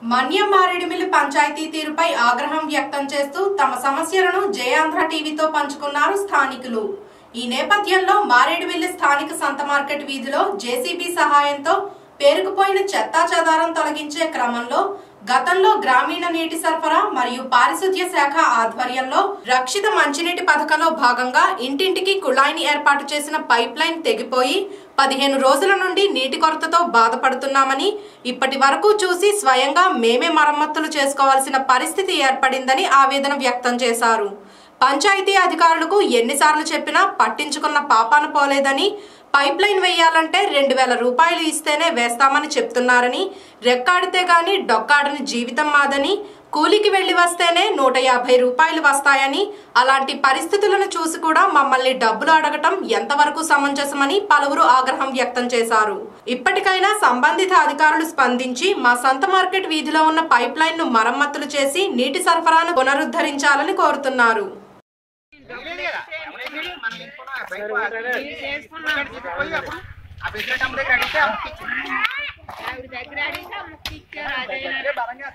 మన్యం మారేడుమిల్లి పంచాయతీ తీరుపై ఆగ్రహం వ్యక్తం చేస్తూ తమ సమస్యలను జయాంధ్ర టీవీతో పంచుకున్నారు స్థానికులు ఈ నేపథ్యంలో మారేడుమిల్లి స్థానిక సంత మార్కెట్ వీధిలో జేసీబీ సహాయంతో పేరుకుపోయిన చెత్తా చెదారం తొలగించే క్రమంలో గతంలో గ్రామీణ నీటి సరఫరా మరియు పారిశుద్ధ్య శాఖ ఆధ్వర్యంలో రక్షిత మంచినీటి పథకంలో భాగంగా ఇంటింటికి కుళాయిని ఏర్పాటు చేసిన పైప్ లైన్ తెగిపోయి పదిహేను రోజుల నుండి నీటి కొరతతో బాధపడుతున్నామని ఇప్పటి వరకు చూసి స్వయంగా మేమే మరమ్మతులు చేసుకోవాల్సిన పరిస్థితి ఏర్పడిందని ఆవేదన వ్యక్తం చేశారు పంచాయతీ అధికారులకు ఎన్నిసార్లు చెప్పినా పట్టించుకున్న పాపాన పోలేదని పైప్ లైన్ వేయాలంటే రెండు వేల రూపాయలు ఇస్తేనే వేస్తామని చెప్తున్నారని రెక్కాడితే గాని డొక్కాడని జీవితం మాదని కూలికి వెళ్లి వస్తేనే నూట యాభై రూపాయలు వస్తాయని అలాంటి పరిస్థితులను చూసి కూడా మమ్మల్ని డబ్బులు అడగటం ఎంతవరకు సమంజసమని పలువురు ఆగ్రహం వ్యక్తం చేశారు ఇప్పటికైనా సంబంధిత అధికారులు స్పందించి మా సంత మార్కెట్ వీధిలో ఉన్న పైప్ లైన్ ను మరమ్మతులు చేసి నీటి సరఫరాను పునరుద్ధరించాలని కోరుతున్నారు ఆవిడ దగ్గర అడిగితే ముక్కు ఇచ్చారు అదైనా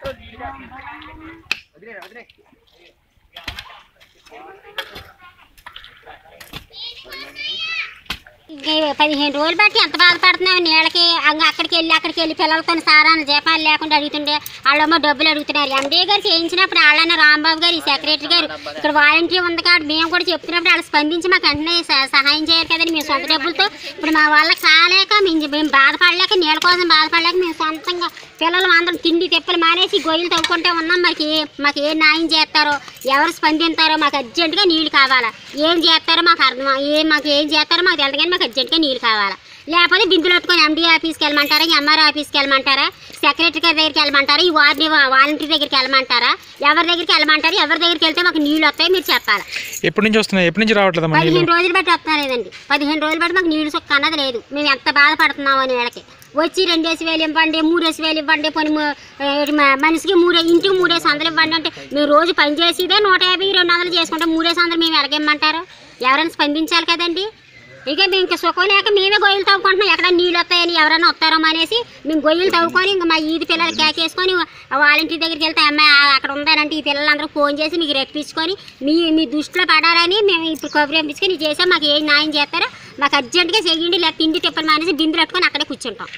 ఇంకే పదిహేను రోజులు బట్టి ఎంత బాధపడుతున్నావు నీళ్ళకి అంగ అక్కడికి వెళ్ళి అక్కడికి వెళ్ళి పిల్లలతో సారాన్ని జీపాలు లేకుండా అడుగుతుంటే వాళ్ళేమో డబ్బులు అడుగుతున్నారు ఎండీ గారు చేయించినప్పుడు వాళ్ళన్న రాంబాబు గారు ఈ సెక్రటరీ గారు ఇక్కడ వాలంటీర్ ఉంది కాబట్టి మేము కూడా చెప్తున్నప్పుడు వాళ్ళు స్పందించి మాకు వెంటనే స- సహాయం చేయరు కదండి మేము సొంత డబ్బులతో ఇప్పుడు మా వాళ్ళకి కాలేక మేము మేము బాధపడలేక నీళ్ళ కోసం బాధపడలేక మేము సొంతంగా పిల్లలు అందరం తిండి తెప్పలు మానేసి గొయ్యలు తవ్వుకుంటే ఉన్నాం మాకు ఏ మాకు ఏ న్యాయం చేస్తారో ఎవరు స్పందిస్తారో మాకు అర్జెంటుగా నీళ్లు కావాలా ఏం చేస్తారో మాకు అర్థం ఏం మాకు ఏం చేస్తారో మాకు తెలియదు కానీ మాకు అర్జెంటుగా నీళ్ళు కావాలా లేకపోతే బిందులు పెట్టుకొని ఎండీ ఆఫీస్కి వెళ్ళమంటారా ఎంఆర్ఓ ఆఫీస్కి వెళ్ళమంటారా సెక్రటరీ గారి దగ్గరికి వెళ్ళమంటారా ఈ వార్డు వాలంటీర్ దగ్గరికి వెళ్ళమంటారా ఎవరి దగ్గరికి వెళ్ళమంటారు ఎవరి దగ్గరికి వెళ్తే మాకు నీళ్ళు వస్తాయో మీరు చెప్పాలి ఎప్పటి నుంచి వస్తున్నాయి ఎప్పటి నుంచి రావట్లేదమ్మా నీళ్ళు పదిహేను రోజులు బట్టి వస్తున్నా లేదండి పదిహేను రోజులు బట్టి మాకు నీళ్ళు సుక్క అన్నది లేదు మేము ఎంత బాధపడుతున్నామో అని వీళ్ళకి వచ్చి రెండేసి వేలు ఇవ్వండి మూడేసి వేలు ఇవ్వండి పోనీ ము- ఏ, మ- మనిషికి మూడే ఇంటికి మూడేసి వందలు ఇవ్వండి అంటే మేము రోజు పని చేసేదే నూట యాభై రెండు వందలు చేసుకుంటే మూడేసి వందలు మేము ఎలాగేమంటారు ఎవరైనా స్పందించాలి కదండి ఇక మేము ఇంకా సుఖం లేక మేమే గొయ్యలు తవ్వుకుంటున్నాం ఎక్కడ నీళ్ళు వస్తాయని ఎవరైనా వస్తారో అనేసి మేము గొయ్యలు తవ్వుకొని ఇంకా మా ఈది పిల్లలు కేకేసుకొని వాలంటీర్ దగ్గరికి వెళ్తే అమ్మాయి ఆ- అక్కడ ఉందానంటే ఈ పిల్లలందరూ ఫోన్ చేసి మీకు రప్పించుకొని మీ మీ దృష్టిలో పడాలని మేము ఇప్పుడు కబురు పంపించుకొని చేసాం మాకు ఏం న్యాయం చేస్తారో మాకు అర్జెంటుగా చెయ్యండి లేకపోతే తిండి తిప్పని మానేసి బిందులు పెట్టుకొని అక్కడే కూర్చుంటాం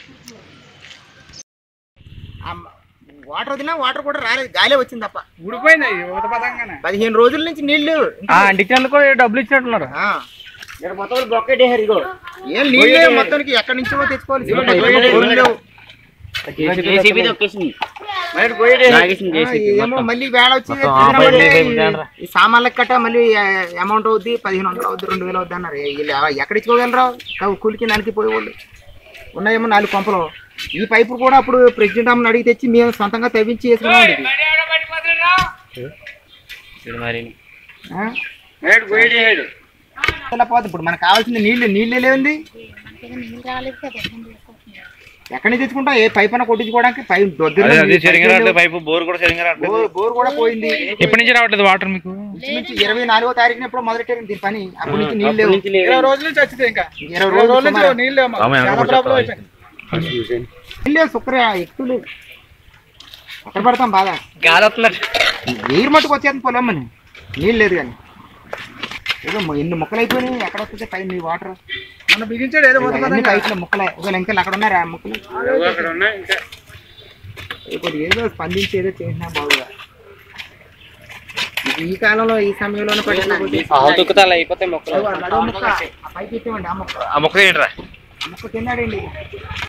ఆ వాటర్ వదిలినా వాటర్ కూడా రాలేదు గాలే వచ్చింది తప్ప ఊడిపోయింది యువత పదంగానే పదిహేను రోజుల నుంచి నీళ్లు అంటించేందుకు డబ్బులు ఇచ్చినట్టున్నారు ఆ. మొత్తం బ్లొక్కేట్ ఇగో ఏం నీళ్ళు మొత్తానికి ఎక్కడి నుంచో తెచ్చుకోవాలి బోర్లు లేవు. ఆ, ఏమో మళ్ళీ వేళ వచ్చి తీసినామంటే ఈ సామాన్లకు కట్ట మళ్ళీ అమౌంట్ అవుద్ది పదిహేను వందలు అవుద్ది రెండు వేలు అవుద్ది అన్నారు ఏ- వీళ్ళు ఎవ- ఎక్కడ ఇచ్చుకోగలరా కావు కూలికి దానికి పోయేవాళ్ళు ఉన్నాయేమో నాలుగు పంపలు ఈ పైపు కూడా అప్పుడు ప్రెసిడెంట్ అమ్మని అడిగి తెచ్చి మేము సొంతంగా తవ్వించి వేసుకున్నాం ఇది. ఆ? ఇలా పోతుంది ఇప్పుడు మనకు కావాల్సిన నీళ్ళు నీళ్ళే లేవండి ఎక్కడి నుంచి తెచ్చుకుంటాం ఏ పైప్ అయినా కొట్టించుకోవడానికి పైప్ దొద్దు పైపు బోర్ కూడా సరిగా రావట్లేదు బోర్ బోర్ కూడా పోయింది ఎప్పటి నుంచి రావట్లేదు వాటర్ మీకు నుంచి ఇరవై నాలుగో తారీఖున ఎప్పుడు మొదలెట్టారు దీని పని అప్పటి నుంచి నీళ్ళు లేవు ఇరవై రోజుల నుంచి వచ్చింది ఇంకా ఇరవై రోజుల నుంచి సుమారు. నీళ్ళు లేవు మాకు. చాలా ప్రాబ్లం అయిపోయింది నీళ్ళు లేవు శుక్ర ఎక్కువ లేవు ఎక్కడ పడతాం బాగా గాలి వస్తున్నట్టు నీరు మట్టుకు వచ్చేది పొలమ్మని నీళ్ళు లేదు కానీ ఏదో మొ- ఎన్ని మొక్కలు అయిపోయినాయి ఎక్కడ వస్తుంది పైన నీ వాటర్ మన బిగించాడు ఏదో మొత్తం అన్ని పైపుల మొక్కలే ఒకవేళ ఇంకా అక్కడ ఉన్నారా ఆ మొక్కలు అక్కడ ఉన్నాయి ఇంకా ఇప్పుడు ఏదో స్పందించి ఏదో చేసినా బాగుగా ఇది ఈ కాలంలో ఈ సమయంలోనే పట్టుకోకపోతే అయిపోతాయి మొక్కలు నడుము మొక్క ఆ పైకి ఎత్తివ్వండి ఆ మొక్క ఆ మొక్క ఏంట్రా ఆ మొక్క తిన్నాడండి